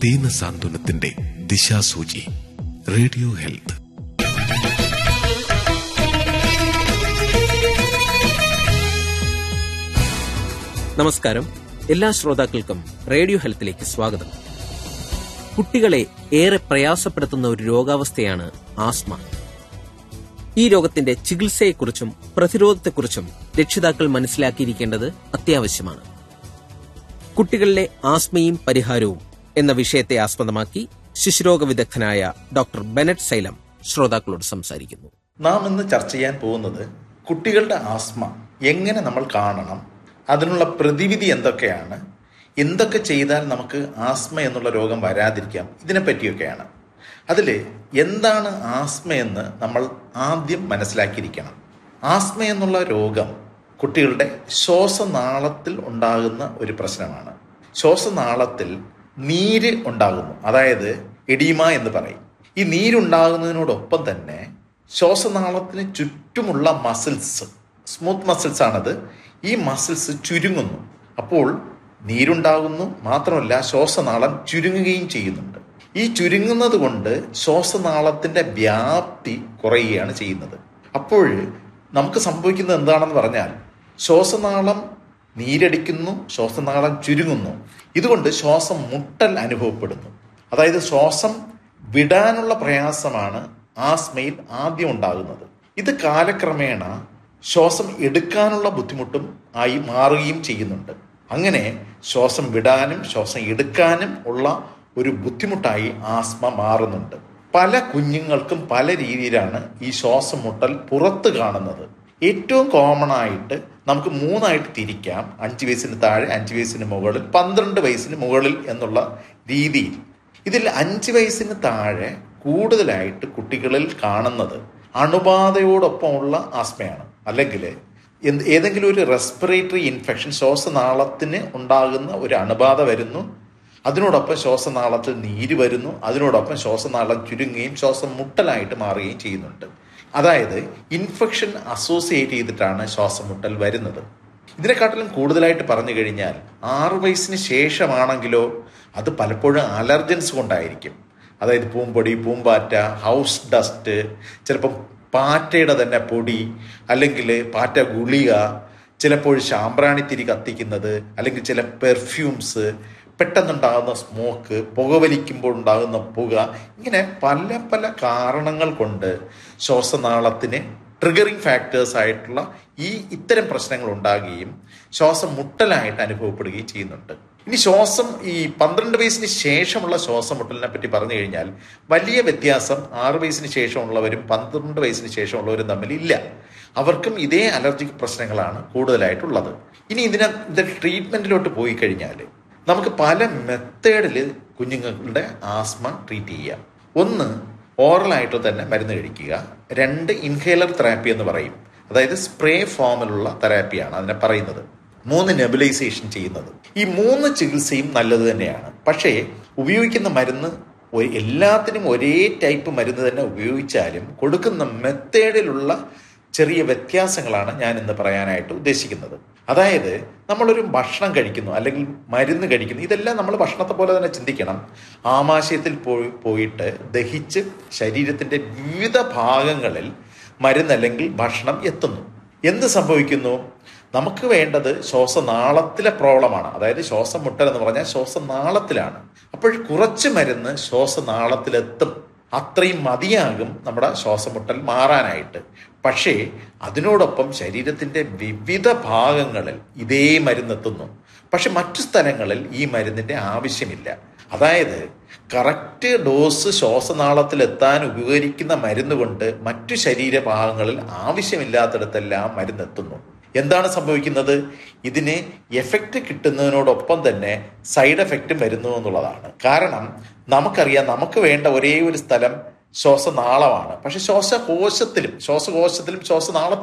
ദീന സാന്ത്വനത്തിന്റെ ദിശാസൂചി radio health നമസ്കാരം എല്ലാ ശ്രോതാക്കൾക്കും റേഡിയോ ഹെൽത്തിലേക്ക് സ്വാഗതം കുട്ടികളെ ഏറെ പ്രയാസപ്പെടുത്തുന്ന ഒരു രോഗാവസ്ഥയാണ് ആസ്മ ഈ രോഗത്തിന്റെ ചികിത്സയെക്കുറിച്ചും പ്രതിരോധത്തെക്കുറിച്ചും രക്ഷിതാക്കൾ മനസ്സിലാക്കിയിരിക്കേണ്ടത് അത്യാവശ്യമാണ് കുട്ടികളിലെ ആസ്മയും പരിഹാരവും എന്ന വിഷയത്തെ ആസ്പദമാക്കി ശിശുരോഗ വിദഗ്ധനായ ഡോക്ടർ ബെനറ്റ് സൈലം ശ്രോതാക്കളോട് സംസാരിക്കുന്നു നാം ഇന്ന് ചർച്ച ചെയ്യാൻ പോകുന്നത് കുട്ടികളുടെ ആസ്മ എങ്ങനെ നമ്മൾ കാണണം അതിനുള്ള പ്രതിവിധി എന്തൊക്കെയാണ് എന്തൊക്കെ ചെയ്താൽ നമുക്ക് ആസ്മ എന്നുള്ള രോഗം വരാതിരിക്കാം ഇതിനെ പറ്റിയൊക്കെയാണ് അതിൽ എന്താണ് ആസ്മ എന്ന് നമ്മൾ ആദ്യം മനസ്സിലാക്കിയിരിക്കണം ആസ്മ എന്നുള്ള രോഗം കുട്ടികളുടെ ശ്വാസനാളത്തിൽ ഉണ്ടാകുന്ന ഒരു പ്രശ്നമാണ് ശ്വാസനാളത്തിൽ നീര് ഉണ്ടാകുന്നു അതായത് എഡീമ എന്ന് പറയും ഈ നീരുണ്ടാകുന്നതിനോടൊപ്പം തന്നെ ശ്വാസനാളത്തിന് ചുറ്റുമുള്ള മസിൽസ് സ്മൂത്ത് മസിൽസ് ആണത് ഈ മസിൽസ് ചുരുങ്ങുന്നു അപ്പോൾ നീരുണ്ടാകുന്നു മാത്രമല്ല ശ്വാസനാളം ചുരുങ്ങുകയും ചെയ്യുന്നുണ്ട് ഈ ചുരുങ്ങുന്നത് കൊണ്ട് ശ്വാസനാളത്തിന്റെ വ്യാപ്തി കുറയുകയാണ് ചെയ്യുന്നത് അപ്പോൾ നമുക്ക് സംഭവിക്കുന്നത് എന്താണെന്ന് പറഞ്ഞാൽ ശ്വാസനാളം നീരടിക്കുന്നു ശ്വാസനാളം ചുരുങ്ങുന്നു ഇതുകൊണ്ട് ശ്വാസം മുട്ടൽ അനുഭവപ്പെടുന്നു അതായത് ശ്വാസം വിടാനുള്ള പ്രയാസമാണ് ആസ്മയിൽ ആദ്യം ഉണ്ടാകുന്നത് ഇത് കാലക്രമേണ ശ്വാസം എടുക്കാനുള്ള ബുദ്ധിമുട്ടും ആയി മാറുകയും ചെയ്യുന്നുണ്ട് അങ്ങനെ ശ്വാസം വിടാനും ശ്വാസം എടുക്കാനും ഉള്ള ഒരു ബുദ്ധിമുട്ടായി ആസ്മ മാറുന്നുണ്ട് പല കുഞ്ഞുങ്ങൾക്കും പല രീതിയിലാണ് ഈ ശ്വാസം മുട്ടൽ പുറത്ത് കാണുന്നത് ഏറ്റവും കോമൺ ആയിട്ട് നമുക്ക് മൂന്നായിട്ട് തിരിക്കാം അഞ്ച് വയസ്സിന് താഴെ അഞ്ച് വയസ്സിന് മുകളിൽ പന്ത്രണ്ട് വയസ്സിന് മുകളിൽ എന്നുള്ള രീതിയിൽ ഇതിൽ അഞ്ച് വയസ്സിന് താഴെ കൂടുതലായിട്ട് കുട്ടികളിൽ കാണുന്നത് അണുബാധയോടൊപ്പമുള്ള ആസ്മയാണ് അല്ലെങ്കിൽ എന്ത് ഏതെങ്കിലും ഒരു റെസ്പിറേറ്ററി ഇൻഫെക്ഷൻ ശ്വാസനാളത്തിന് ഉണ്ടാകുന്ന ഒരു അണുബാധ വരുന്നു അതിനോടൊപ്പം ശ്വാസനാളത്തിൽ നീര് വരുന്നു അതിനോടൊപ്പം ശ്വാസനാളം ചുരുങ്ങുകയും ശ്വാസം മുട്ടലായിട്ട് മാറുകയും ചെയ്യുന്നുണ്ട് അതായത് ഇൻഫെക്ഷൻ അസോസിയേറ്റ് ചെയ്തിട്ടാണ് ശ്വാസം മുട്ടൽ വരുന്നത് ഇതിനെക്കാട്ടിലും കൂടുതലായിട്ട് പറഞ്ഞു കഴിഞ്ഞാൽ ആറ് വയസ്സിന് ശേഷമാണെങ്കിലോ അത് പലപ്പോഴും അലർജൻസ് കൊണ്ടായിരിക്കും അതായത് പൂമ്പൊടി പൂമ്പാറ്റ ഹൗസ് ഡസ്റ്റ് ചിലപ്പം പാറ്റയുടെ തന്നെ പൊടി അല്ലെങ്കിൽ പാറ്റ ഗുളിക ചിലപ്പോൾ ശാമ്പ്രാണിത്തിരി കത്തിക്കുന്നത് അല്ലെങ്കിൽ ചില പെർഫ്യൂംസ് പെട്ടെന്നുണ്ടാകുന്ന സ്മോക്ക് പുകവലിക്കുമ്പോൾ ഉണ്ടാകുന്ന പുക ഇങ്ങനെ പല പല കാരണങ്ങൾ കൊണ്ട് ശ്വാസനാളത്തിന് ട്രിഗറിങ് ഫാക്ടേഴ്സ് ആയിട്ടുള്ള ഈ ഇത്തരം പ്രശ്നങ്ങൾ ഉണ്ടാകുകയും ശ്വാസം മുട്ടലായിട്ട് അനുഭവപ്പെടുകയും ചെയ്യുന്നുണ്ട് ഇനി ശ്വാസം ഈ പന്ത്രണ്ട് വയസ്സിന് ശേഷമുള്ള ശ്വാസം മുട്ടലിനെ പറ്റി പറഞ്ഞു കഴിഞ്ഞാൽ വലിയ വ്യത്യാസം ആറ് വയസ്സിന് ശേഷമുള്ളവരും പന്ത്രണ്ട് വയസ്സിന് ശേഷമുള്ളവരും തമ്മിൽ ഇല്ല അവർക്കും ഇതേ അലർജിക് പ്രശ്നങ്ങളാണ് കൂടുതലായിട്ടുള്ളത് ഇനി ഇതിനെ ഇതിന്റെ ട്രീറ്റ്മെന്റിലോട്ട് പോയി കഴിഞ്ഞാൽ നമുക്ക് പല മെത്തേഡിൽ കുഞ്ഞുങ്ങളുടെ ആസ്മ ട്രീറ്റ് ചെയ്യാം ഒന്ന് ഓറലായിട്ട് തന്നെ മരുന്ന് കഴിക്കുക രണ്ട് ഇൻഹേലർ തെറാപ്പി എന്ന് പറയും അതായത് സ്പ്രേ ഫോമിലുള്ള തെറാപ്പിയാണ് അതിനെ പറയുന്നത് മൂന്ന് നെബുലൈസേഷൻ ചെയ്യുന്നത് ഈ മൂന്ന് ചികിത്സയും നല്ലത് തന്നെയാണ് പക്ഷേ ഉപയോഗിക്കുന്ന മരുന്ന് എല്ലാത്തിനും ഒരേ ടൈപ്പ് മരുന്ന് തന്നെ ഉപയോഗിച്ചാലും കൊടുക്കുന്ന മെത്തേഡിലുള്ള ചെറിയ വ്യത്യാസങ്ങളാണ് ഞാൻ ഇന്ന് പറയാനായിട്ട് ഉദ്ദേശിക്കുന്നത് അതായത് നമ്മളൊരു ഭക്ഷണം കഴിക്കുന്നു അല്ലെങ്കിൽ മരുന്ന് കഴിക്കുന്നു ഇതെല്ലാം നമ്മൾ ഭക്ഷണത്തെ പോലെ തന്നെ ചിന്തിക്കണം ആമാശയത്തിൽ പോയി പോയിട്ട് ദഹിച്ച് ശരീരത്തിന്റെ വിവിധ ഭാഗങ്ങളിൽ മരുന്ന് അല്ലെങ്കിൽ ഭക്ഷണം എത്തുന്നു എന്ത് സംഭവിക്കുന്നു നമുക്ക് വേണ്ടത് ശ്വാസനാളത്തിലെ പ്രോബ്ലമാണ് അതായത് ശ്വാസം മുട്ടൽ എന്ന് പറഞ്ഞാൽ ശ്വാസനാളത്തിലാണ് അപ്പോൾ കുറച്ച് മരുന്ന് ശ്വാസനാളത്തിലെത്തും അത്രയും മതിയാകും നമ്മുടെ ശ്വാസമുട്ടൽ മാറാനായിട്ട് പക്ഷേ അതിനോടൊപ്പം ശരീരത്തിന്റെ വിവിധ ഭാഗങ്ങളിൽ ഇതേ മരുന്നെത്തുന്നു പക്ഷെ മറ്റു സ്ഥലങ്ങളിൽ ഈ മരുന്നിന്റെ ആവശ്യമില്ല അതായത് കറക്റ്റ് ഡോസ് ശ്വാസനാളത്തിൽ എത്താൻ ഉപകരിക്കുന്ന മരുന്ന് കൊണ്ട് മറ്റു ശരീരഭാഗങ്ങളിൽ ആവശ്യമില്ലാത്തിടത്തെല്ലാം മരുന്നെത്തുന്നു എന്താണ് സംഭവിക്കുന്നത് ഇതിന് എഫക്റ്റ് കിട്ടുന്നതിനോടൊപ്പം തന്നെ സൈഡ് എഫക്റ്റും വരുന്നു എന്നുള്ളതാണ് കാരണം നമുക്കറിയാം നമുക്ക് വേണ്ട ഒരേ ഒരു സ്ഥലം ശ്വാസനാളമാണ് പക്ഷെ ശ്വാസകോശത്തിലും ശ്വാസകോശത്തിലും ശ്വാസനാളത്തിലും